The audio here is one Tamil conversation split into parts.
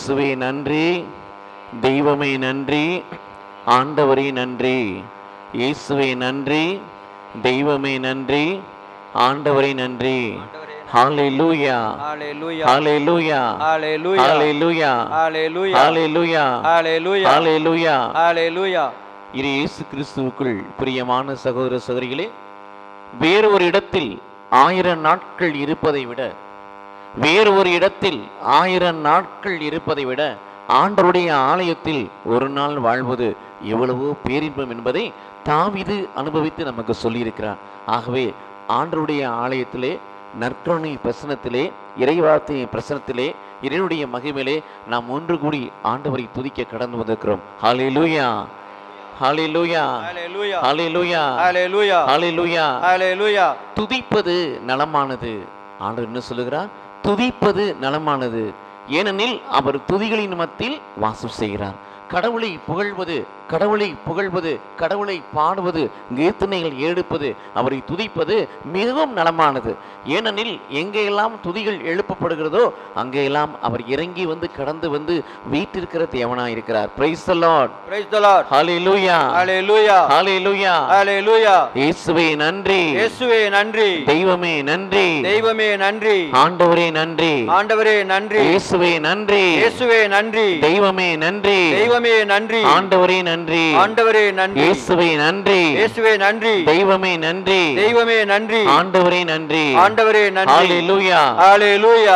இயேசுவே நன்றி தெய்வமே நன்றி ஆண்டவரே நன்றி இயேசுவே நன்றி தெய்வமே நன்றி ஆண்டவரே நன்றி ஹalleluya hallelujah hallelujah hallelujah hallelujah hallelujah hallelujah hallelujah hallelujah ஹalleluya இது இயேசு கிறிஸ்துவுக்குள் பிரியமான சகோதர சகோதரிகளே வேறு ஒரு இடத்தில் ஆயிரம் நாட்கள் இருப்பதை விட வேறு ஒரு இடத்தில் ஆயிரம் நாட்கள் இருப்பதை விட ஆண்டவருடைய ஆலயத்தில் ஒரு நாள் வாழ்வது எவ்வளவோ பேரின்பம் என்பதை தாவிது அனுபவித்து நமக்கு சொல்லியிருக்கிறார் ஆகவே ஆண்டவருடைய ஆலயத்திலே நற்கருணை பிரசனத்திலே இறைவார்த்தை பிரசனத்திலே இறைவனுடைய மகிமையிலே நாம் ஒன்று கூடி ஆண்டவரை துதிக்க கடந்து வந்திருக்கிறோம் ஹalleluya hallelujah hallelujah hallelujah hallelujah hallelujah ஹalleluya துதிப்பது நலமானது ஆண்டவர் என்ன சொல்லுகிறார் துதிப்பது நலமானது ஏனெனில் அவர் துதிகளின் மத்தியில் வாசம் செய்கிறார் கடவுளை புகழ்வது கடவுளை புகழ்வது கடவுளை பாடுவது கீர்த்தனைகள் எடுப்பது அவரை துதிப்பது மிகவும் நலமானது ஏனெனில் எங்கெல்லாம் துதிகள் எழுப்பப்படுகிறதோ அங்கெல்லாம் அவர் இறங்கி வந்து கடந்து வந்து வீட்டிருக்கிற தேவனாய் இருக்கிறார் praise the lord praise the lord hallelujah hallelujah hallelujah hallelujah இயேசுவே நன்றி இயேசுவே நன்றி தெய்வமே நன்றி தெய்வமே நன்றி ஆண்டவரே நன்றி ஆண்டவரே நன்றி இயேசுவே நன்றி இயேசுவே நன்றி தெய்வமே நன்றி தெய்வமே நன்றி ஆண்டவரே நன்றி ஆண்டவரே நன்றி இயேசுவே நன்றி இயேசுவே நன்றி தெய்வமே நன்றி தெய்வமே நன்றி ஆண்டவரே நன்றி ஆண்டவரே நன்றி ஹalleluya ஹalleluya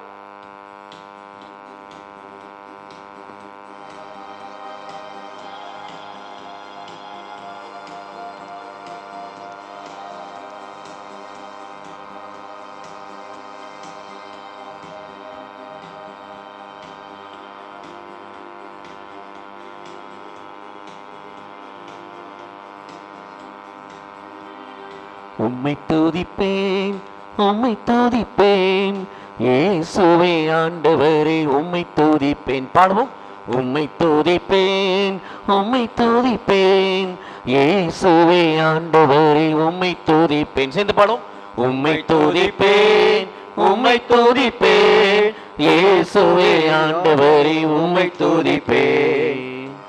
உம்மை துதிப்பேன் உம்மை துதிப்பேன் இயேசுவே ஆண்டவரே உம்மை துதிப்பேன் பாடுவோம் உம்மை துதிப்பேன் உம்மை துதிப்பேன் இயேசுவே ஆண்டவரே உம்மை துதிப்பேன் சேர்ந்து பாடுவோம் உம்மை துதிப்பேன் உம்மை துதிப்பேன் இயேசுவே ஆண்டவரே உம்மை துதிப்பேன்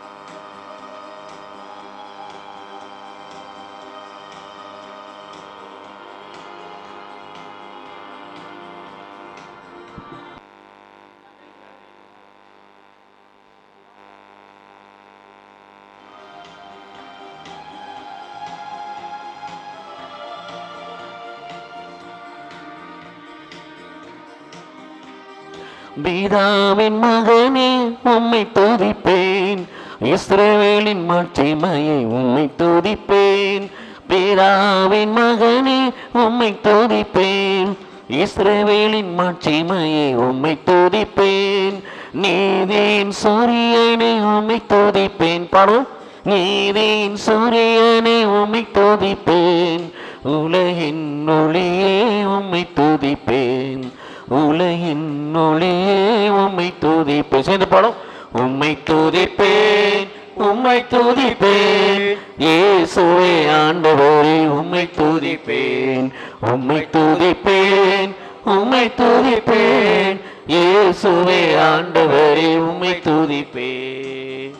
பீதாவின் மகனே உம்மை துதிப்பேன் இஸ்ரவேலின் மாட்சிமையை உம்மை துதிப்பேன் பீதாவின் மகனே உம்மை துதிப்பேன் இஸ்ரவேலின் மாட்சிமையை உம்மை துதிப்பேன் நீதியின் சூரியனை உம்மை துதிப்பேன் பாடும் நீதியின் சூரியனை உம்மை துதிப்பேன் உலகின் ஒளியே உம்மை துதிப்பேன் உலகின் ஒளியே உம்மை துதிப்பேன் சேர்ந்து பாடும் உம்மை துதிப்பேன் உம்மை துதிப்பேன் இயேசுவே ஆண்டவரே உம்மை துதிப்பேன் உம்மை துதிப்பேன் உம்மை துதிப்பேன் இயேசுவே ஆண்டவரே உம்மை துதிப்பேன்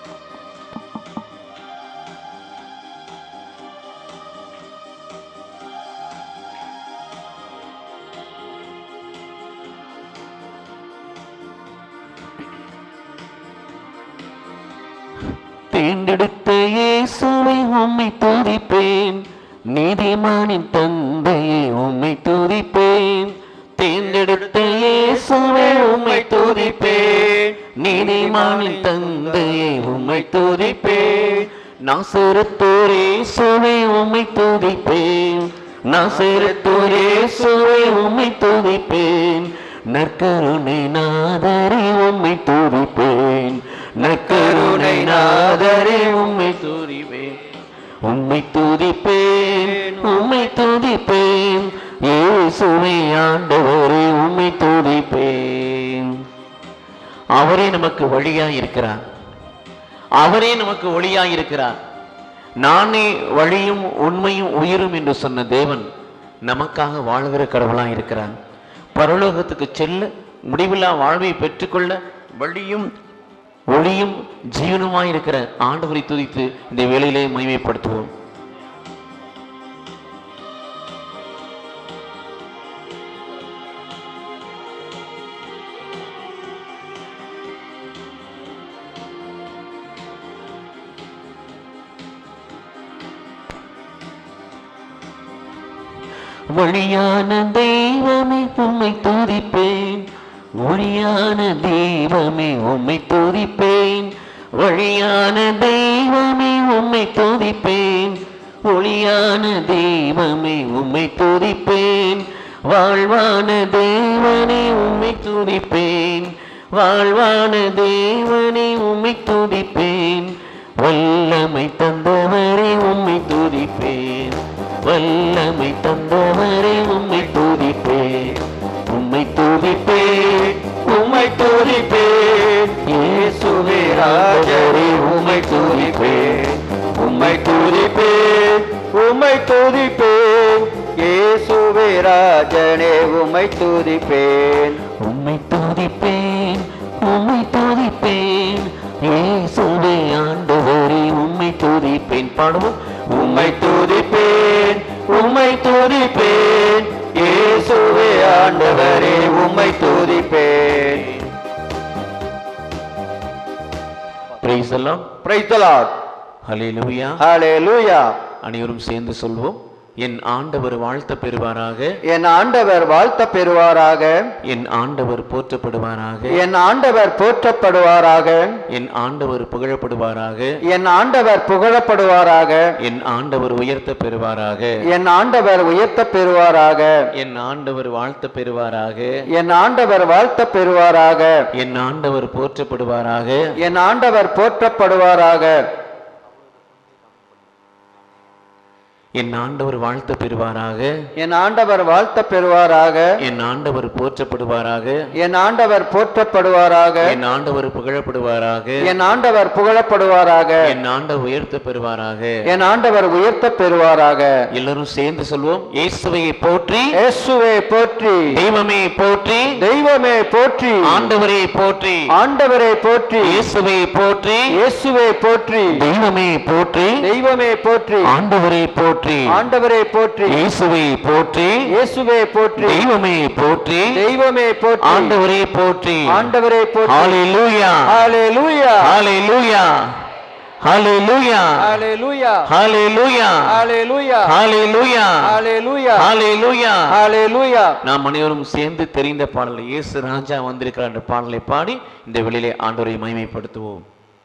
தேர்ந்தெடுத்த இயேசுவை உம்மை துதிப்பேன் நீதிமானின் தந்தையை உம்மை துதிப்பேன் தேர்ந்தெடுத்த இயேசுவை உம்மை துதிப்பேன் நீதிமானின் தந்தையை உம்மை துதிப்பேன் நாசரத்தோரே சுவை உம்மை துதிப்பேன் நாசரத்தோரே சுவை உம்மை துதிப்பேன் நற்கருணை நாதரை உம்மை துதிப்பேன் நற்கருணை நாதரே உம்மை துதிப்பேன் உம்மை துதிப்பேன் உம்மை துதிப்பேன் இயேசுவை ஆண்டவரே உம்மை துதிப்பேன் அவரே நமக்கு வழியாய் இருக்கிறார் அவரே நமக்கு ஒளியாய் இருக்கிறார் நானே வழியும் உண்மையும் உயிரும் என்று சொன்ன தேவன் நமக்காக வாழ்கிற கடவுளாய் இருக்கிறார் பரலோகத்துக்கு செல்ல முடிவில்லா வாழ்வை பெற்றுக்கொள்ள வழியும் ஒளியும் ஜீவனுமாயிருக்கிற ஆண்டவரை துதித்து இந்த வேளையிலே மகிமைப்படுத்துவோம் வழியான தெய்வமே உம்மை துதிப்பேன் ஒளியான தெய்வமே உம்மை துதிப்பேன் வழியான தெய்வமே உம்மை துதிப்பேன் ஒளியான தெய்வமே உம்மை துதிப்பேன் வாழ்வான தேவனே உம்மை துதிப்பேன் வாழ்வான தேவனே உம்மை துதிப்பேன் வல்லமை தந்தவரே உம்மை துதிப்பேன் வல்லமை தந்தவரே உம்மை துதிப்பேன் உம்மை துதிப்பேன் உம்மை துதிப்பேன் இயேசுவே ராஜரே உம்மை துதிப்பேன் உம்மை துதிப்பேன் உம்மை துதிப்பேன் இயேசுவே ராஜனே உம்மை துதிப்பேன் உம்மை துதிப்பேன் உம்மை துதிப்பேன் இயேசுவே ஆண்டவரே உம்மை துதிப்பேன் பாடுவோம் உம்மை துதிப்பேன் உம்மை துதிப்பேன் இயேசுவே ஆண்டவரே உம்மை துதிப்பேன் பிரைஸ் எல்லாம் பிரைஸ் தி லார்ட் ஹalleluya ஹalleluya அனைவரும் சேர்ந்து சொல்வோம் என் ஆண்டவர் வாழ்த்த பெறுவாராக என் ஆண்டவர் வாழ்த்த பெறுவாராக என் ஆண்டவர் போற்றப்படுவாராக என் ஆண்டவர் போற்றப்படுவாராக என் ஆண்டவர் புகழப்படுவாராக என் ஆண்டவர் புகழப்படுவாராக என் ஆண்டவர் உயர்த்த பெறுவாராக என் ஆண்டவர் உயர்த்த பெறுவாராக என் ஆண்டவர் வாழ்த்த பெறுவாராக என் ஆண்டவர் வாழ்த்த பெறுவாராக என் ஆண்டவர் போற்றப்படுவாராக என் ஆண்டவர் போற்றப்படுவாராக என் ஆண்டவர் வாழ்த்த பெறுவாராக என் ஆண்டவர் வாழ்த்த பெறுவாராக என் ஆண்டவர் போற்றப்படுவாராக என் ஆண்டவர் போற்றப்படுவாராக என் ஆண்டவர் புகழப்படுவாராக என் ஆண்டவர் புகழப்படுவாராக என் ஆண்டவர் உயர்த்த பெறுவாராக என் ஆண்டவர் உயர்த்த பெறுவாராக எல்லாரும் சேர்ந்து சொல்வோம் இயேசுவையை போற்றி இயேசுவே போற்றி தெய்வமே போற்றி தெய்வமே போற்றி ஆண்டவரை போற்றி ஆண்டவரை போற்றி இயேசுவை போற்றி இயேசுவே போற்றி தெய்வமே போற்றி தெய்வமே போற்றி ஆண்டவரை போற்றி ஆண்டவரை போற்றி இயேசுவை போற்றி இயேசுவே போற்றி தெய்வமே போற்றி தெய்வமே போற்றி ஆண்டவரை போற்றி ஆண்டவரை போற்றி ஹalleluya hallelujah hallelujah hallelujah hallelujah hallelujah hallelujah hallelujah hallelujah hallelujah ஹalleluya நாம் அனைவரும் சேர்ந்து தெரிந்த பாடல் இயேசு ராஜா வந்திருக்கிறார் என்ற பாடலை பாடி இந்த வெளியிலே ஆண்டவரை மகிமைப்படுத்துவோம்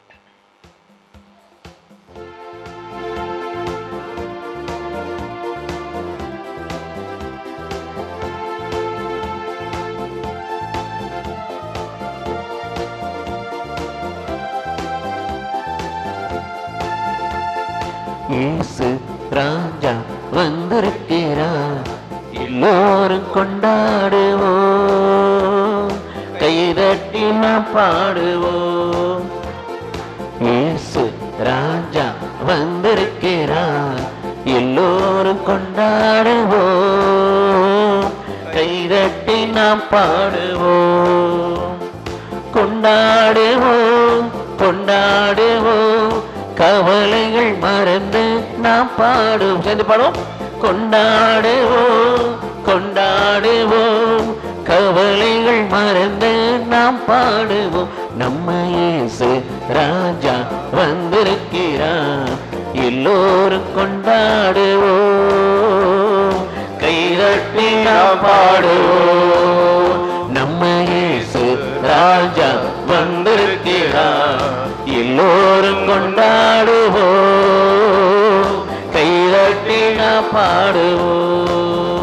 இயேசு ராஜா வந்திருக்கிறார் எல்லோரும் கொண்டாடுவோம் கைதட்டி நாம் பாடுவோம் இயேசு ராஜா வந்திருக்கிறார் எல்லோரும் கொண்டாடுவோம் கைதட்டி நாம் பாடுவோம் கொண்டாடுவோம் கொண்டாடுவோம் கவலைகள் மறந்து நாம் பாடுவோம் சேர்ந்து பாடுவோம் கொண்டாடுவோம் கொண்டாடுவோம் கவலைகள் மறந்து நாம் பாடுவோம் நம்ம இயேசு ராஜா வந்திருக்கிறார் எல்லோரும் கொண்டாடுவோம் கைதட்டி நாம் பாடுவோம் நம்ம இயேசு ராஜா வந்திருக்கிறார் எல்லோரும் கொண்டாடுவோம் கைதட்டி நாம் பாடுவோம்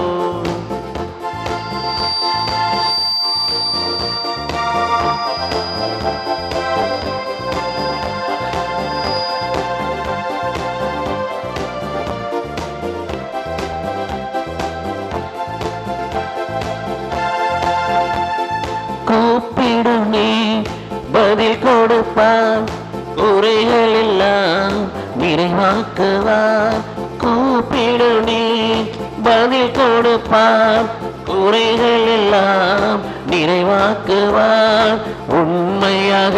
கூப்பிடும் நீ பதில் கொடுப்பார் குறைகள் எல்லாம் நிறைவாக்குவார் கூப்பிடும் நீ பதில் கொடுப்பார் குறைகள் எல்லாம் நிறைவாக்குவார் உண்மையாக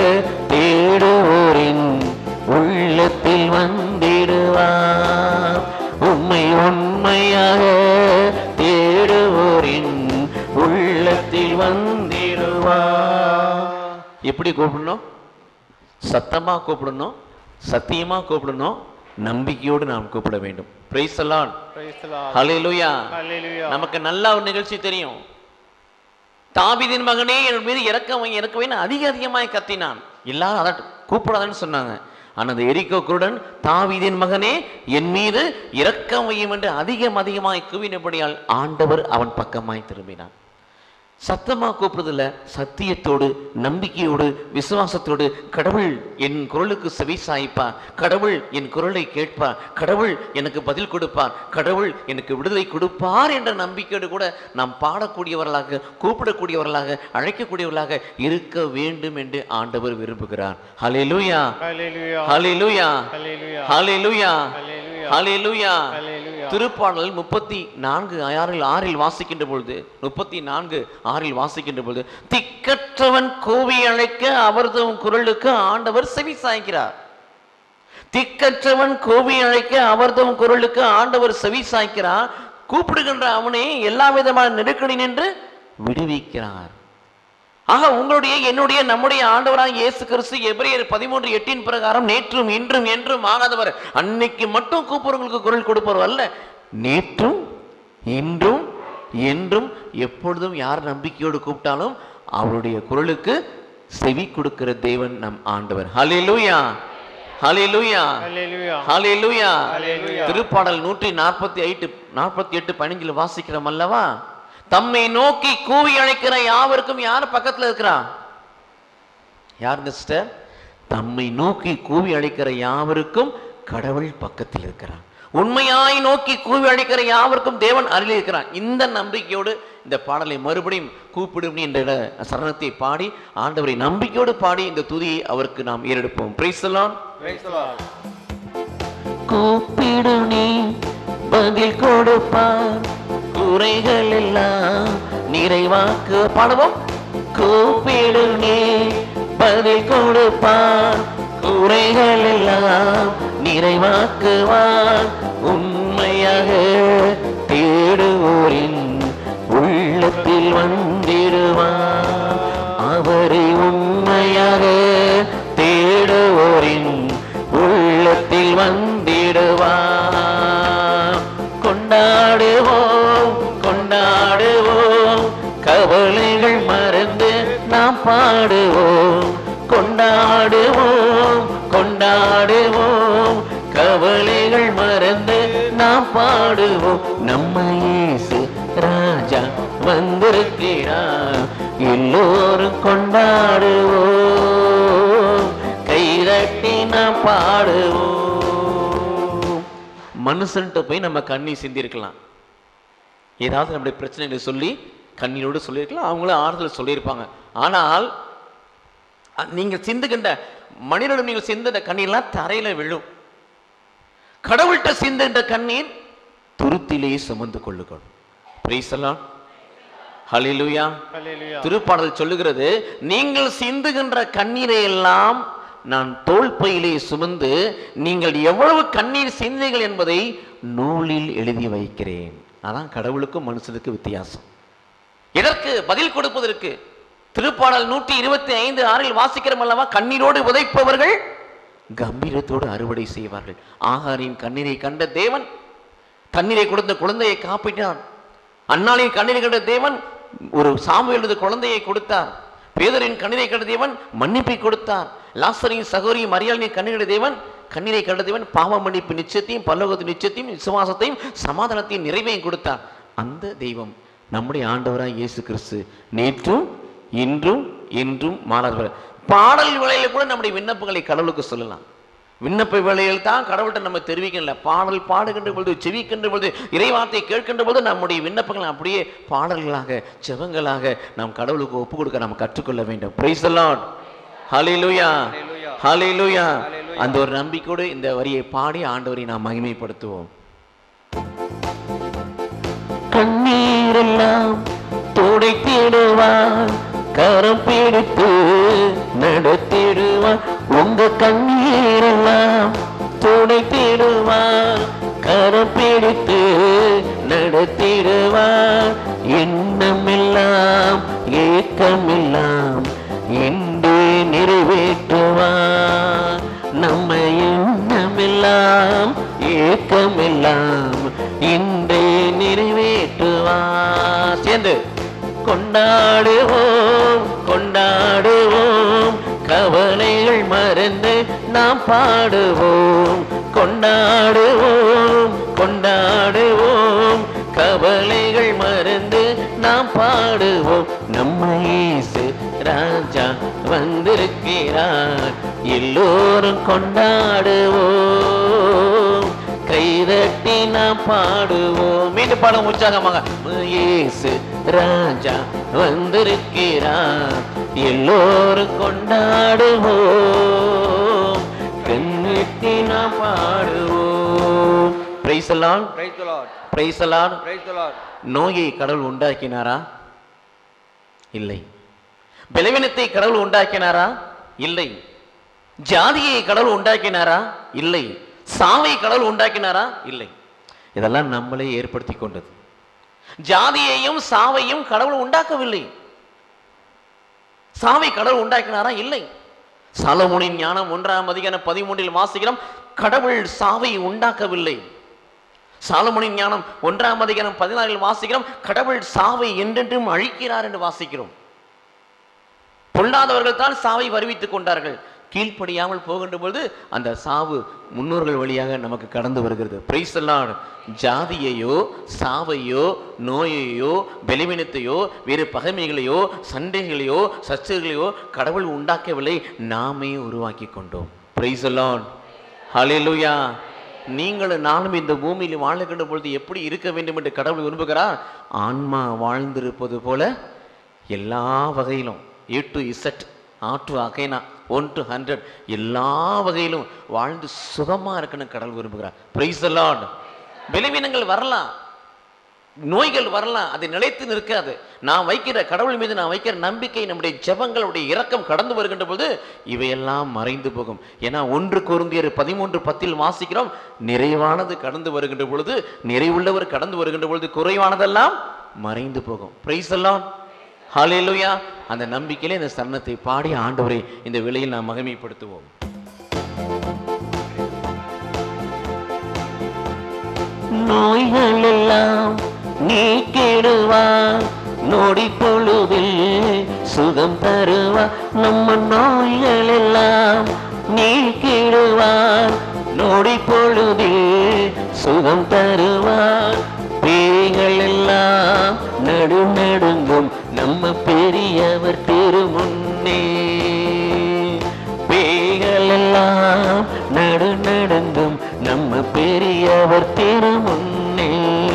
தேடுவோரின் உள்ளத்தில் வந்திடுவார் உண்மை உண்மையாக தேடுவோரின் உள்ளத்தில் வந்திடுவார் எப்படி கூப்பிடணும் சத்தமா கூப்பிடணும் சத்தியமா கூப்பிடணும் நம்பிக்கையோடு நாம் கூப்பிட வேண்டும் பிரைஸ் எல்லாம் Praise the Lord. ஹalleluya Hallelujah. நமக்கு நல்ல ஒரு நிகழ்ச்சி தெரியும் தாவீதின் மகனே என் மீது இறக்கம் வை, இறக்க வைன்னு அதிக அதிகமாய் கத்தினான் எல்லாரும் அதை கூப்பிடாதன்னு சொன்னாங்க ஆனா அந்த எரிக்கோ குருடன் தாவீதின் மகனே என் மீது இரக்கம் வையும் என்று அதிகம் அதிகமாய் குவினபடியால் ஆண்டவர் அவன் பக்கமாய் திரும்பினான் சத்தமா கூப்பிடுறதில்ல சத்தியத்தோடு நம்பிக்கையோடு விசுவாசத்தோடு கடவுள் என் குரலுக்கு செவி சாய்ப்பார் கடவுள் என் குரலை கேட்பார் கடவுள் எனக்கு பதில் கொடுப்பார் கடவுள் எனக்கு விடுதலை கொடுப்பார் என்ற நம்பிக்கையோடு கூட நாம் பாடக்கூடியவர்களாக கூப்பிடக்கூடியவர்களாக அழைக்கக்கூடியவர்களாக இருக்க வேண்டும் என்று ஆண்டவர் விரும்புகிறார் ஹalleluya Hallelujah. ஹalleluya Hallelujah. ஹalleluya Hallelujah. ஹalleluya Hallelujah. திருப்பாடல் முப்பத்தி நான்கு ஆறில் ஆறில் வாசிக்கின்ற பொழுது முப்பத்தி நான்கு ஆறில் வாசிக்கின்ற பொழுது திக்கற்றவன் கூவி அழைக்க அவரது குரலுக்கு ஆண்டவர் செவி சாய்க்கிறார் திக்கற்றவன் கூவி அழைக்க அவர்தம் குரலுக்கு ஆண்டவர் செவி சாய்க்கிறார் கூப்பிடுகின்ற அவனே எல்லா விதமான நெருக்கடி நின்று விடுவிக்கிறார் ஆக உங்களுடைய என்னுடைய நம்முடைய ஆண்டவராக இயேசு கிறிஸ்து எபிரேயர் பதிமூன்று எட்டின் பிரகாரம் நேற்றும் இன்றும் என்றும் ஆகாதவர் அன்னைக்கு மட்டும் கூப்பிடுறவங்களுக்கு குரல் கொடுப்பவர் அல்ல நேற்றும் இன்றும் என்றும் எப்பொழுதும் யார் நம்பிக்கையோடு கூப்பிட்டாலும் அவருடைய குரலுக்கு செவி கொடுக்கிற தேவன் நம் ஆண்டவர் ஹalleluya ஹalleluya Hallelujah. ஹalleluya Hallelujah. திருப்பாடல் நூற்றி நாற்பத்தி எட்டு நாற்பத்தி எட்டு பதினஞ்சில் வாசிக்கிறோம் அல்லவா தம்மை நோக்கி கூவி அழைக்கிற யாவருக்கும் யார் பக்கத்துல இருக்கிறா யாருங்க சிஸ்டர் தம்மை நோக்கி கூவி அழைக்கிற யாவருக்கும் கடவுள் பக்கத்தில் இருக்கிறார் உண்மையாய் நோக்கி கூவி அழைக்கிற யாவருக்கும் தேவன் அருகில் இருக்கிறான் இந்த நம்பிக்கையோடு இந்த பாடலை மறுபடியும் கூப்பிடும் என்ற சரணத்தை பாடி ஆண்டவரை நம்பிக்கையோடு பாடி இந்த துதியை அவருக்கு நாம் ஏறெடுப்போம் பிரைசலான் Praise the Lord. கூப்பிடு நீ பதில் கொடுப்பார் குறைகள் எல்லாம் நிறைவாக்கு பாடுவோம் கூப்பிடு நீ பதில் கொடுப்பார் குறைகள் எல்லாம் நிறைவாக்குவார் உண்மையாக தேடுவோரின் உள்ளத்தில் வந்திடுவார் அவரை உண்மையாக தேடுவோரின் உள்ளத்தில் வந்திடுவார் கொண்டாடுவோம் கொண்டாடுவோம் கவலைகள் மறந்து நாம் பாடுவோம் கொண்டாடுவோம் கொண்டாடுவோம் கவலைகள் மறந்து நாம் பாடுவோம் நம்ம இயேசு ராஜா வந்திருக்கிறார் எல்லோரும் கொண்டாடுவோம் கைதட்டி நாம் பாடுவோம் மனுஷன்ட்ட போய் நம்ம கண்ணீர் சிந்திருக்கலாம் ஏதாவது நம்முடைய பிரச்சனைகளை சொல்லி கண்ணீரோடு சொல்லியிருக்கலாம் அவங்களும் ஆறுதல் சொல்லியிருப்பாங்க ஆனால் அ- நீங்கள் சிந்துகின்ற மனிதனிடம் நீங்கள் சிந்துகின்ற கண்ணீர்லாம் தரையில விழும் கடவுள்கிட்ட சிந்துகின்ற கண்ணீர் துருத்திலே சுமந்து கொள்ளுகணும் பிரைசலாம் ஹalleluya Hallelujah. திருப்பாடல் சொல்லுகிறது நீங்கள் சிந்துகின்ற கண்ணீரை எல்லாம் நான் தோள்பையிலே சுமந்து நீங்கள் எவ்வளவு கண்ணீர் சிந்தீர்கள் என்பதை நூலில் எழுதி வைக்கிறேன் அதான் கடவுளுக்கும் மனுஷனுக்கும் வித்தியாசம் இதற்கு பதில் கொடுப்பதற்கு திருப்பாடல் நூற்றி இருபத்தி ஐந்து ஆறில் வாசிக்கிறோம் அல்லவா கண்ணீரோடு உதைப்பவர்கள் கம்பீரத்தோடு அறுவடை செய்வார்கள் ஆகாரின் கண்ணீரை கண்ட தேவன் தண்ணீரை கொடுத்த குழந்தையை காப்பிட்டார் அன்னாளின் கண்ணீரை கண்ட தேவன் ஒரு சாமுவேலது குழந்தையை கொடுத்தார் பேதரின் கண்ணீரை கண்ட தேவன் மன்னிப்பை கொடுத்தார் லாசரின் சகோரி மரியாளின் கண்ணீரை தேவன் கண்ணீரை கண்ட தேவன் பாவ மன்னிப்பு நிச்சயத்தையும் பல்லோகத்து நிச்சயத்தையும் விசுவாசத்தையும் சமாதானத்தையும் நிறைவையும் கொடுத்தார் அந்த தெய்வம் நம்முடைய ஆண்டவராய் இயேசு கிறிஸ்து நேற்றும் இன்றும் என்றும் மாறாதவர் பாடல் வேளையில கூட நம்முடைய விண்ணப்பங்களை கடவுளுக்கு சொல்லலாம் விண்ணப்ப வேளையில் தான் கடவுள்கிட்ட நம்ம தெரிவிக்கல பாடல் பாடுகின்ற பொழுது செவிக்கின்ற பொழுது இறைவார்த்தை கேட்கின்ற பொழுது நம்முடைய விண்ணப்பங்களை அப்படியே பாடல்களாக செவங்களாக நாம் கடவுளுக்கு ஒப்பு கொடுக்க நாம் கற்றுக்கொள்ள வேண்டும் பிரைஸ் the Lord ஹalleluya Hallelujah. ஹalleluya Hallelujah. அந்த ஒரு நம்பிக்கையோடு இந்த வரியை பாடி ஆண்டவரை நாம் மகிமைப்படுத்துவோம் கண்ணீரெல்லாம் துடைத்திடுவார் கரம் பிடித்து நடத்திடுவார் உங்க கண்ணீரெல்லாம் துடைத்திடுவார் கரம் பிடித்து நடத்திடுவார் எண்ணமெல்லாம் ஏக்கமெல்லாம் இன்றே நிறைவேற்றுவார் நம்ம எண்ணமெல்லாம் ஏக்கமெல்லாம் இன்றே நிறைவேற்றுவார் சேர்ந்து கொண்டாடுவோம் கொண்டாடுவோம் கவலைகள் மறந்து நாம் பாடுவோம் கொண்டாடுவோம் கொண்டாடுவோம் கவலைகள் மறந்து நாம் பாடுவோம் நம்ம இயேசு ராஜா வந்திருக்கிறார் எல்லோரும் கொண்டாடுவோம் கைதட்டி நாம் பாடுவோம் மீண்டும் பாடம் உற்சாகமாக இயேசு ராஜா வந்திருக்கிறார் எல்லோரும் கொண்டாடுவோம் கண்ணெட்டி நாம் பாடுவோம் பிரைசலான் Praise the Lord. பிரைசலான் Praise the Lord. நோயை கடவுள் உண்டாக்கினாரா இல்லை பலவீனத்தை கடவுள் உண்டாக்கினாரா இல்லை ஜாதியை கடவுள் உண்டாக்கினாரா இல்லை சாவை கடவுள் உண்டாக்கினாரா இல்லை இதெல்லாம் நம்மளே ஏற்படுத்தி கொண்டது ஜாதியையும் சாவையும் கடவுள் உண்டாக்கவில்லை சாவை கடவுள் உண்டாக்கினாரா இல்லை சாலமோனின் ஞானம் ஒன்றாம் அதிகாரம் பதிமூன்றில் வாசிக்கிறோம் கடவுள் சாவை உண்டாக்கவில்லை சாலமோனின் ஞானம் ஒன்றாம் அதிகாரம் பதினாறில் வாசிக்கிறோம் கடவுள் சாவை என்றென்றும் அழிக்கிறார் என்று வாசிக்கிறோம் பொல்லாதவர்கள் தான் சாவை வருவித்துக் கொண்டார்கள் கீழ்ப்படியாமல் போகின்ற பொழுது அந்த சாவு முன்னோர்கள் வழியாக நமக்கு கடந்து வருகிறது பிரைசல்லான் ஜாதியையோ சாவையோ நோயையோ பலவீனத்தையோ வேறு பகைமைகளையோ சண்டைகளையோ சர்ச்சைகளையோ கடவுள் உண்டாக்கவில்லை நாமே உருவாக்கி கொண்டோம் பிரைசல்லான் ஹalleluya நீங்களும் நானும் இந்த பூமியில் வாழுகின்ற பொழுது எப்படி இருக்க வேண்டும் என்று கடவுள் விரும்புகிறார் ஆன்மா வாழ்ந்திருப்பது போல எல்லா வகையிலும் ஏ டு இசட் ஆ டு அகைனா ஒன் டு ஹண்ட்ரட் எல்லா வகையிலும் வாழ்ந்து சுகமா இருக்கணும் கடவுள் விரும்புகிறார் பிரைஸ் லார்ட் பலவீனங்கள் வரலாம் நோய்கள் வரலாம் அது நிலைத்து நிற்காது நான் வைக்கிற கடவுள் மீது நான் வைக்கிற நம்பிக்கை நம்முடைய ஜெபங்களுடைய இரக்கம் கடந்து வருகின்ற போது இவையெல்லாம் மறைந்து போகும் ஏன்னா ஒன்று குருந்தியர் பதிமூன்று பத்தில் வாசிக்கிறோம் நிறைவானது கடந்து வருகின்ற பொழுது நிறைவுள்ளவர் கடந்து வருகின்ற பொழுது குறைவானதெல்லாம் மறைந்து போகும் பிரைஸ் எல்லாம் ஹalleluya அந்த நம்பிக்கையிலே இந்த சரணத்தை பாடி ஆண்டவரை இந்த விலையில் நாம் மகிமைப்படுத்துவோம் நோய்கள் எல்லாம் நீக்கிடுவார் நொடி பொழுதில் சுகம் தருவார் நம்ம நோய்கள் எல்லாம் நீக்கிடுவார் நொடி பொழுதில் சுகம் தருவார் பேய்கள் எல்லாம் நடு நடுங்கும் நம்ம பெரியவர் திருமுன்னே பேய்கள் எல்லாம் நடு நடுங்கும் நம்ம பெரியவர் திருமுன்னே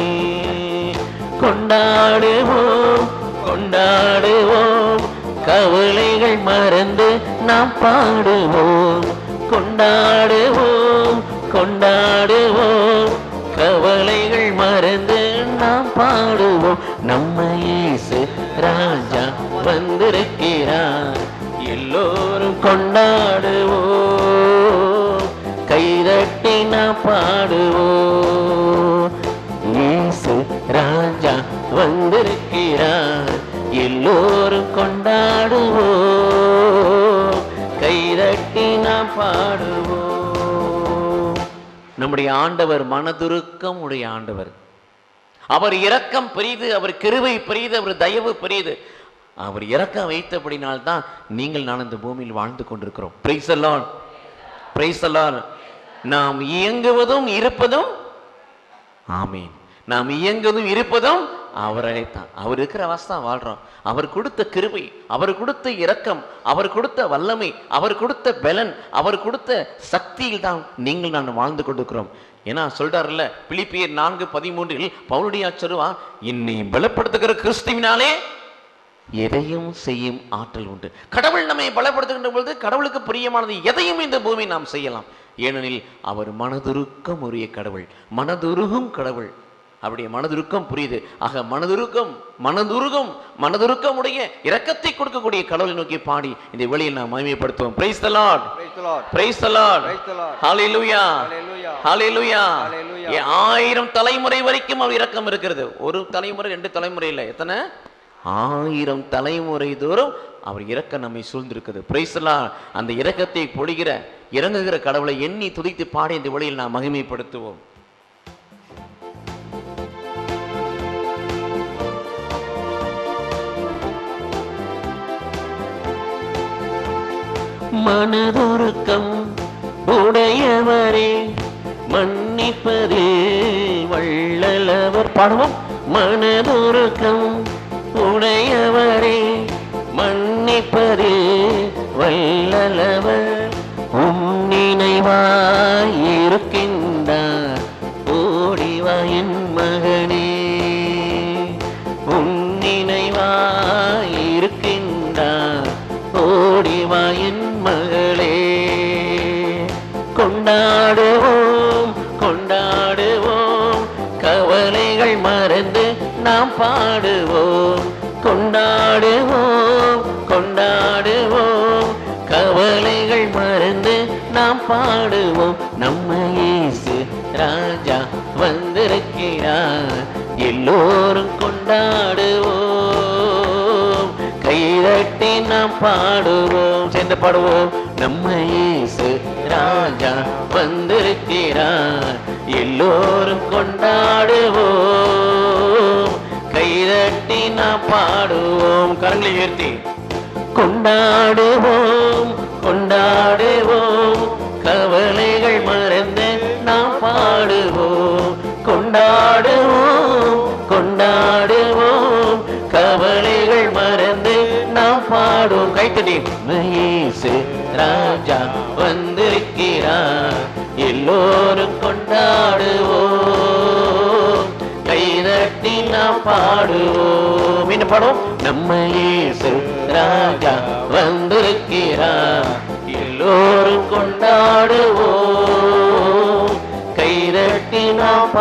கொண்டாடுவோம் கொண்டாடுவோம் கவலைகள் மறந்து நாம் பாடுவோம் கொண்டாடுவோம் கொண்டாடுவோம் கவலைகள் மறந்து நாம் பாடுவோம் நம்ம இயேசு ராஜா வந்திருக்கிறார் எல்லோரும் கொண்டாடுவோம் கைதட்டி நாம் பாடுவோம் இயேசு ராஜா வந்திருக்கிறார் எல்லோரும் கொண்டாடுவோம் கைதட்டி நாம் பாடுவோம் நம்முடைய ஆண்டவர் மனதுருக்கம் உடைய ஆண்டவர் அவர் இரக்கம் பெரியது அவர் கிருபை பெரியது அவர் தயவு பெரியது அவர் இரக்கம் வைத்தபடினால்தான் நீங்கள் நான் இந்த பூமியில் வாழ்ந்து கொண்டிருக்கிறோம் பிரைஸ் அல்லான் பிரைஸ் அல்லான் நாம் இயங்குவதும் இருப்பதும் ஆமீன் நாம் இயங்குவதும் இருப்பதும் அவர் அழைத்தான் அவர் இருக்கிற அவஸ்தா வாழ்றோம் அவர் கொடுத்த கிருபை அவர் கொடுத்த இரக்கம் அவர் கொடுத்த வல்லமை அவர் கொடுத்த பலன் அவர் கொடுத்த சக்தியில் தான் நீங்கள் நான் வாழ்ந்து கொண்டிருக்கிறோம் ஏன்னா சொல்றாருல்ல பிலிப்பியர் நான்கு பதிமூன்றில் பவுலுடைய சொல்லுவா என்னை பலப்படுத்துகிற கிறிஸ்துவினாலே எதையும் செய்யும் ஆற்றல் உண்டு கடவுள் நம்மை பலப்படுத்துகின்ற பொழுது கடவுளுக்கு பிரியமானது எதையும் இந்த பூமி நாம் செய்யலாம் ஏனெனில் அவர் மனதுருக்கம் உரிய கடவுள் மனதுருகும் கடவுள் அவருடைய மனதுருக்கம் புரியுது ஆக மனதுருக்கம் மனதுருகம் மனதுருக்கம் உடைய இரக்கத்தை கொடுக்கக்கூடிய கடவுளை நோக்கி பாடி இந்த வெளியில் நாம் மகிமைப்படுத்துவோம் praise the Lord Praise the Lord. Praise the Lord Praise the Lord. ஹalleluya Hallelujah. ஹalleluya Hallelujah. ஏ, ஆயிரம் தலைமுறை வரைக்கும் அவர் இரக்கம் இருக்கிறது ஒரு தலைமுறை ரெண்டு தலைமுறை இல்லை எத்தனை ஆயிரம் தலைமுறை தோறும் அவர் இரக்கம் நம்மை சூழ்ந்திருக்குது பிரைஸ்லாம் அந்த இரக்கத்தை பொழிகிற இறங்குகிற கடவுளை எண்ணி துதித்து பாடி இந்த வழியில் நாம் மகிமைப்படுத்துவோம் மனதுருக்கம் உடையவரே மன்னிப்பதில் வள்ளலவர் பாடுவோம் மனதுருக்கம் உடையவரே மன்னிப்பதில் வள்ளலவர் உம் நினைவாய் இருக்கின்றார் ஓடிவா என் மகனே உன் நினைவாய் இருக்கின்றார் ஓடிவா என் மகளே கொண்டாடுவோம் கொண்டாடுவோம் கவலைகள் மறந்து நாம் பாடுவோம் கொண்டாடுவோம் கொண்டாடுவோம் கவலைகள் மறந்து நாம் பாடுவோம் நம்ம இயேசு ராஜா வந்திருக்கிறார் எல்லோரும் கொண்டாடுவோம் கைதட்டி நாம் பாடுவோம் சேர்ந்து பாடுவோம் நம்ம இயேசு ராஜா வந்திருக்கிறார் எல்லோரும் கொண்டாடுவோம் கைதட்டி நாம் பாடுவோம் கரங்களை உயர்த்தி கொண்டாடுவோம் கொண்டாடுவோம் கவலைகள் மறந்து நாம் பாடுவோம் கொண்டாடுவோம் கொண்டாடுவோம் கவலைகள் மறந்து நாம் பாடுவோம் கைத்தடி மகேசு ராஜா வந்திருக்கிறார் எல்லோரும் கொண்டாடுவோம் கைதட்டி நாம் பாடுவோம் என்ன பாடுவோம் நம்ம இயேசு ராஜா வந்திருக்கிறார் எல்லோரும் கொண்டாடுவோம் கைதட்டி நாம்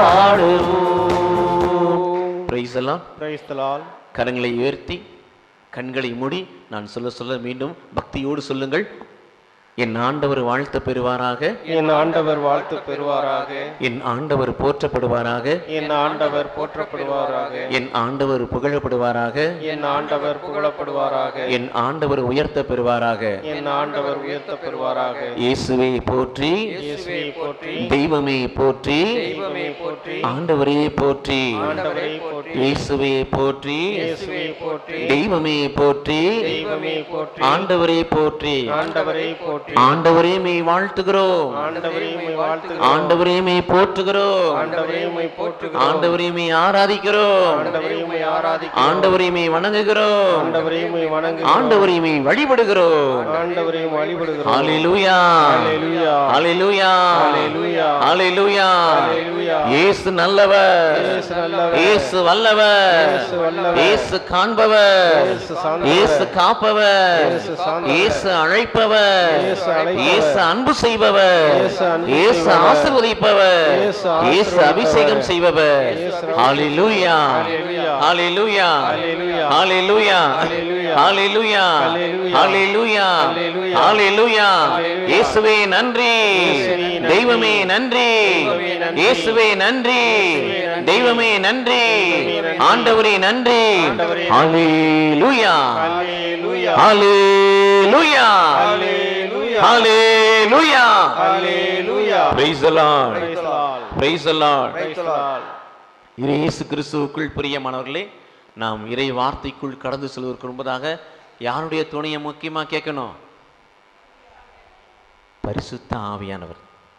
பாடுவோம் பிரைஸ் எல்லாம் Praise the Lord. கரங்களை உயர்த்தி கண்களை மூடி நான் சொல்ல சொல்ல மீண்டும் பக்தியோடு சொல்லுங்கள் என் ஆண்டவர் வாழ்த்து பெறுவாராக என் ஆண்டவர் வாழ்த்து பெறுவாராக என் ஆண்டவர் போற்றப்படுவாராக என் ஆண்டவர் போற்றப்படுவாராக என் ஆண்டவர் புகழப்படுவாராக என் ஆண்டவர் புகழப்படுவாராக என் ஆண்டவர் உயர்த்த பெறுவாராக என் ஆண்டவர் உயர்த்த பெறுவாராக இயேசுவே போற்றி இயேசுவை போற்றி தெய்வமே போற்றி தெய்வமே போற்றி ஆண்டவரே போற்றி ஆண்டவரை போற்றி இயேசுவே போற்றி இயேசுவை போற்றி தெய்வமே போற்றி தெய்வமே போற்றி ஆண்டவரே போற்றி ஆண்டவரை போற்றி ஆண்டவரே மெய் வாழ்த்துகிறோம் ஆண்டவரை உம்மை வாழ்த்துகிறோம் ஆண்டவரே மெய் போற்றுகிறோம் ஆண்டவரை உம்மை போற்றுகிறோம் ஆண்டவரே மெய் ஆராதிக்கிறோம் ஆண்டவரை உம்மை ஆராதிக்கிறோம் ஆண்டவரை மெய் வணங்குகிறோம் ஆண்டவரை உம்மை வணங்குகிறோம் ஆண்டவரை மெய் வழிபடுகிறோம் ஆண்டவரை வழிபடுகிறோம் ஹalleluya ஹalleluya ஹalleluya ஹalleluya ஹalleluya ஹalleluya இயேசு நல்லவர் இயேசு நல்லவர். இயேசு வல்லவர் இயேசு வல்லவர். இயேசு காண்பவர் இயேசு சார்ந்தவர். இயேசு காப்பவர் இயேசு சார்ந்தவர். இயேசு அழைப்பவர் இயேசு அழைப்பவர். இயேசு அன்பு செய்பவர் இயேசு அன்பு இயேசு செய்பவர். ஆசீர்வதிப்பவர் இயேசு இயேசு ஆசீர்வதிப்பவர். அபிஷேகம் செய்பவர் இயேசு ஹalleluya hallelujah. Hallelujah hallelujah. Hallelujah hallelujah. Hallelujah hallelujah. Hallelujah hallelujah. Hallelujah hallelujah. இயேசுவே நன்றி இயேசுவே நன்றி. தெய்வமே நன்றி தெய்வமே நன்றி. இயேசுவே நன்றி இயேசுவே நன்றி. தெய்வமே நன்றி தெய்வமே நன்றி. ஆண்டவரே நன்றி ஆண்டவரே ஹalleluya hallelujah hallelujah hallelujah hallelujah hallelujah praise the lord Praise the Lord. praise the lord Praise the Lord. இது இயேசு கிறிஸ்துவுக்குள் பிரியமானவர்களே நாம் இறை வார்த்தைக்குள் கடந்து செல்வதற்கு முன்பதாக யாருடைய துணையை முக்கியமா கேட்கணும் பரிசுத்த ஆவியானவர்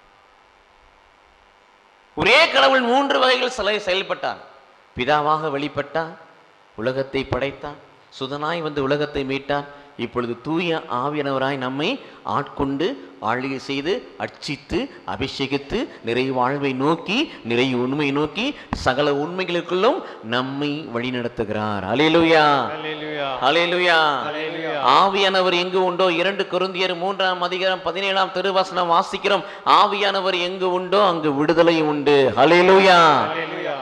ஒரே கடவுள் மூன்று வகைகள் சிலை செயல்பட்டார் பிதாவாக வெளிப்பட்டார் உலகத்தை படைத்தார் சுதனாய் வந்து உலகத்தை மீட்டார் இப்பொழுது தூய ஆவியானவராய் நம்மை ஆட்கொண்டு ஆளுகை செய்து அர்ச்சித்து அபிஷேகித்து நிறை வாழ்வை நோக்கி நிறை உண்மை நோக்கி சகல உண்மைகளுக்குள்ளும் நம்மை வழிநடத்துகிறார் அலேலுயா Hallelujah. அலேலுயா Hallelujah. ஆவியானவர் எங்கு உண்டோ இரண்டு கொருந்தியர் மூன்றாம் அதிகாரம் பதினேழாம் திருவசனம் வாசிக்கிறோம் ஆவியானவர் எங்கு உண்டோ அங்கு விடுதலை உண்டு ஹalleluya Hallelujah.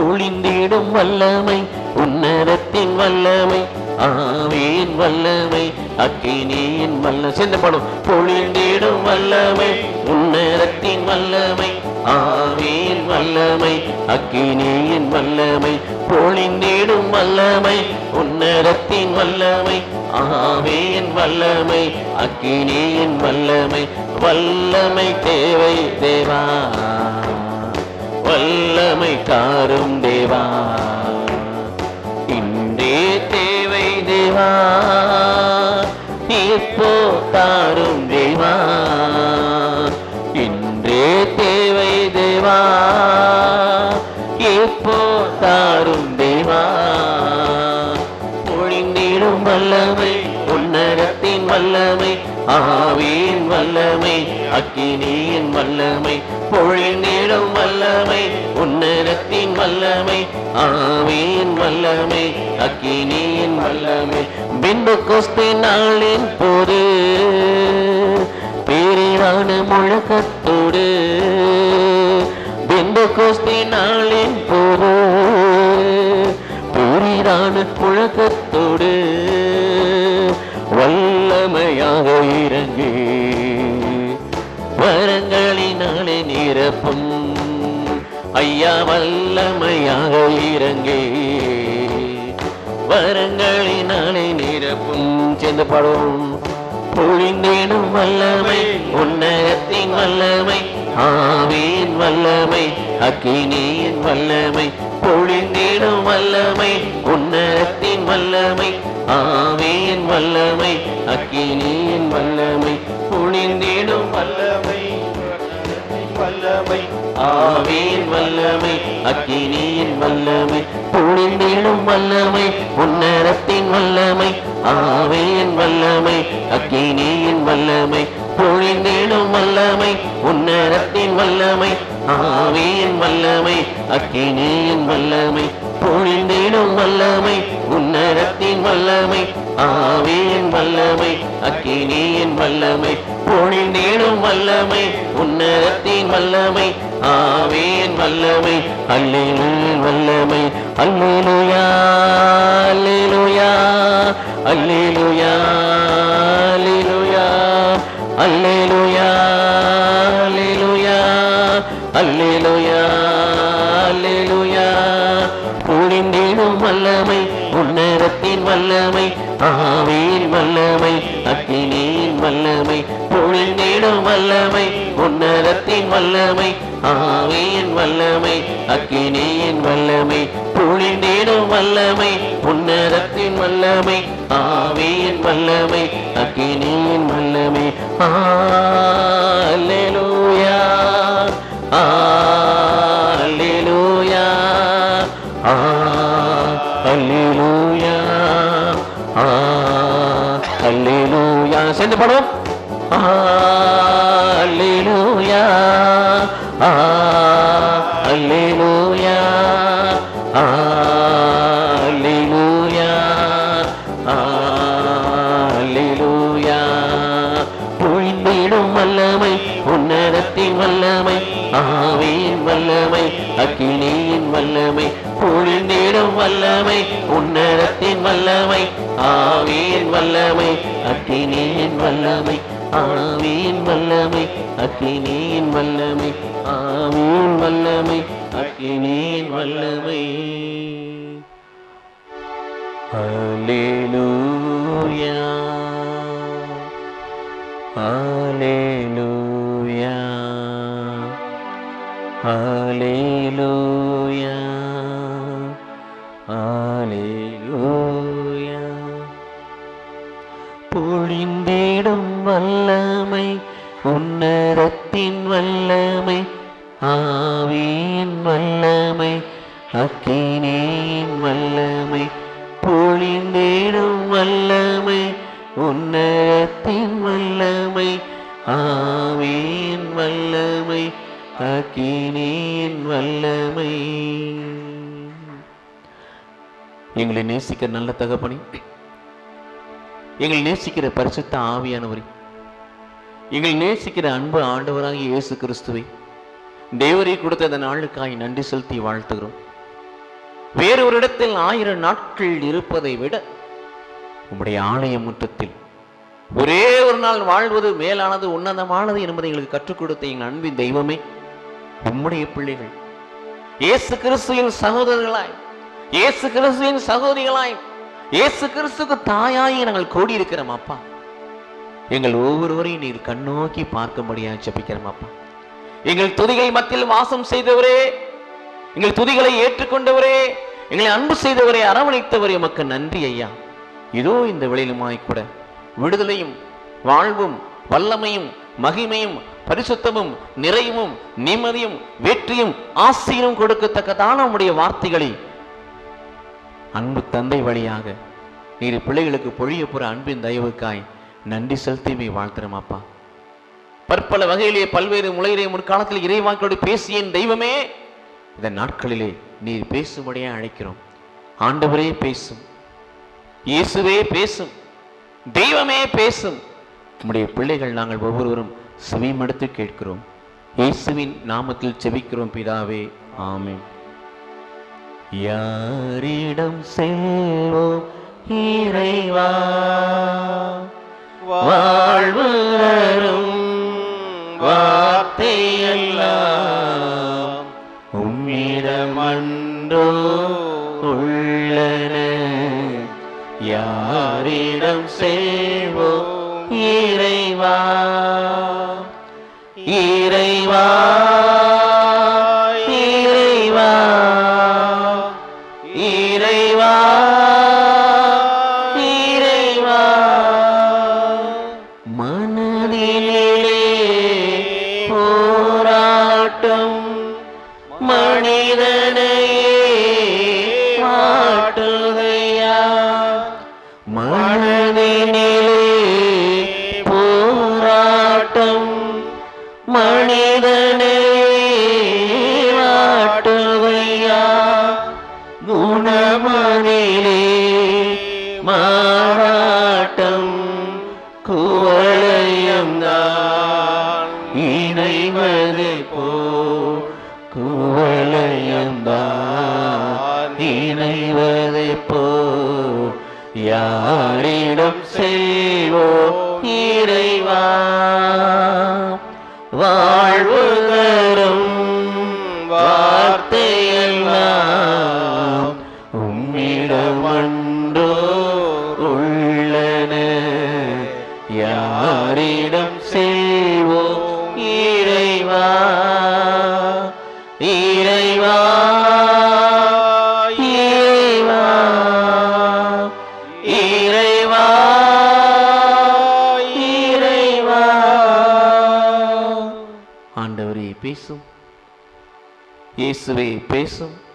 பொழிந்திடும் வல்லமை உன்னதத்தின் வல்லமை ஆவியின் வல்லமை அக்கினியின் வல்ல சேர்ந்த படம் பொழிந்திடும் வல்லமை உன்னதத்தின் வல்லமை ஆவியின் வல்லமை அக்கினியின் வல்லமை பொழிந்திடும் வல்லமை உன்னதத்தின் வல்லமை ஆவியின் வல்லமை அக்கினியின் வல்லமை வல்லமை தேவை தேவா வல்லமை காரும் தேவா இன்றே தேவை தேவா இப்போ தாரும் தேவா இன்றே தேவை தேவா இப்போ தாரும் தேவா பொழிந்திடும் வல்லமை உன்னதத்தின் வல்லமை ஆவியின் வல்லமை அக்கினியின் வல்லமை பொழிந்திடும் வல்லமை உன்னதத்தின் வல்லமை ஆவியின் வல்லமை அக்கினியின் வல்லமை பின்பு கொஸ்தி நாளின் போது பேரிலான முழக்கத்தோடு பின்பு கொஸ்தி நாளின் போது பேரிலான முழக்கத்தோடு வல்லமையாக இறங்கி வரங்களினாலே நிரப்பும் ஐயா வல்லமையாக இறங்கி வரங்களினாலே நிரப்பும் சேர்ந்து பாடுவோம் பொழிந்தேனும் வல்லமை உன்னதத்தின் வல்லமை ஆவியின் வல்லமை அக்கினியின் வல்லமை பொழிந்தேனும் வல்லமை உன்னதத்தின் வல்லமை ஆவியின் வல்லமை அக்கினியின் வல்லமை பொழிந்தேனும் வல்லமை வல்லமை ஆவியின் வல்லமை அக்கினியின் வல்லமை பொழிந்திடும் வல்லமை உன்னரத்தின் வல்லமை ஆவியின் வல்லமை அக்கினியின் வல்லமை பொழிந்திடும் வல்லமை உன்னரத்தின் வல்லமை ஆவியின் வல்லமை அக்கினியின் வல்லமை பொழிந்திடும் வல்லமை உன்னரத்தின் வல்லமை ஆவியின் வல்லமை அக்கினியின் வல்லமை பொழிந்திடும் வல்லமை உன்னதத்தின் வல்லமை ஆவியின் வல்லமை அல்லேலூயா வல்லமை அல்லேலூயா அல்லேலூயா அல்லேலூயா அல்லேலூயா அல்லேலூயா அல்லேலூயா அல்லேலூயா அல்லேலூயா பொழிந்திடும் வல்லமை உன்னதத்தின் வல்லமை ஆவியின் வல்லமை அக்கினியின் வல்லமை பொழிந்திடும் வல்லமை உன்னதத்தின் வல்லமை ஆவியின் வல்லமை அக்கினியின் வல்லமை பொழிந்திடும் வல்லமை உன்னதத்தின் வல்லமை ஆவியின் வல்லமை அக்கினியின் வல்லமை அல்லேலூயா அல்லேலூயா அல்லேலூயா அல்லேலூயா சேர்ந்து பாடுவோம் அல்லேலூயா அல்லேலூயா அல்லேலூயா அல்லேலூயா பொழிந்திடும் வல்லமை உன்னதத்தின் வல்லமை ஆவியின் வல்லமை அக்கினியின் வல்லமை பொழிந்திடும் வல்லமை உன்னதத்தின் வல்லமை ஆவியின் வல்லமை அக்கினியின் வல்லமை ஆவியின் வல்லமை அக்கினியின் வல்லமை ஆவியின் வல்லமை அக்கினியின் வல்லமை Hallelujah. Hallelujah. Hallelujah. Hallelujah. பொழிந்திடும் வல்லமை உன்னதத்தின் வல்லமை ஆவியின் வல்லமை அக்கினியின் வல்லமை பொழிந்திடும் வல்லமை உன்னதத்தின் வல்லமை ஆவியின் வல்லமை அக்கினியின் வல்லமை எங்களை நேசிக்கிற நல்ல தகப்பனே எங்களை நேசிக்கிற பரிசுத்த ஆவியானவரே எங்களை நேசிக்கிற அன்பு ஆண்டவராகிய இயேசு கிறிஸ்துவை தேவரை கொடுத்த அந்த நாளுக்காய் நன்றி செலுத்தி வாழ்த்துகிறோம் வேறு ஒரு இடத்தில் ஆயிரம் நாட்கள் இருப்பதை விட உம்முடைய ஆலய முற்றத்தில் ஒரே ஒரு நாள் வாழ்வது மேலானது உன்னதமானது என்பதை எங்களுக்கு கற்றுக் கொடுத்த எங்கள் அன்பின் தெய்வமே உம்முடைய பிள்ளைகள் இயேசு கிறிஸ்துவின் சகோதரர்களாய் இயேசு கிறிஸ்துவின் சகோதரிகளாய் இயேசு கிறிஸ்துக்கு தாயாய் நாங்கள் கூடியிருக்கிறோம் அப்பா எங்கள் ஒவ்வொருவரையும் நீர் கண்ணோக்கி பார்க்கும்படியாக ஜெபிக்கிறோம் அப்பா எங்கள் துதிகள் மத்தியில் வாசம் செய்தவரே எங்கள் துதிகளை ஏற்றுக்கொண்டவரே எங்களை அன்பு செய்தவரே அரவணைத்தவரே உமக்கு நன்றி ஐயா இதோ இந்த வெளியிலுமாய் கூட விடுதலையும் வாழ்வும் வல்லமையும் மகிமையும் பரிசுத்தமும் நிறைவும் நிம்மதியும் வெற்றியும் ஆசையும் கொடுக்கத்தக்கதான உம்முடைய வார்த்தைகளை அன்பு தந்தை வழியாக நீர் பிள்ளைகளுக்கு பொழிய போற அன்பின் தயவுக்காய் நன்றி செலுத்தி வாழ்த்துறோம் அப்பா பற்பல வகையிலே பல்வேறு முளையிலே முற்காலத்தில் இறைவாக்களோடு பேசிய என் தெய்வமே இந்த நாட்களிலே நீர் பேசும்படியே அழைக்கிறோம் ஆண்டவரே பேசும் இயேசுவே பேசும் தெய்வமே பேசும் உம்முடைய பிள்ளைகள் நாங்கள் ஒவ்வொருவரும் செவிமடுத்து கேட்கிறோம் இயேசுவின் நாமத்தில் செபிக்கிறோம் பிதாவே ஆமென் யாரிடம் செல்வோம் இறைவா வாழ்வு தரும் வார்த்தையெல்லாம் உம்மிடமன்றோ உள்ளன யாரிடம் செல்வோம் இறைவா இறைவா இறைவா இறைவா இறைவா மனதிலே போராட்டம் மனிதனையே மாட்டுதையா மனதினிலே போராட்டம் மனிதனையே மாட்டுதையா குணமனிலே மாறாட்டம் குவளையம்தான் இணைவது போ குவளையம்தான் இணைவது போ யாரிடம் செல்வோ இறைவா வாழ்வு தரும் வார்த்தையெல்லாம் உம்மிடமன்றோ உள்ளன யாரிடம் செல்வோ இறைவா இறைவா இறைவா இறைவா இறைவா ஆண்டவரே பேசும் இயேசுவே பேசும்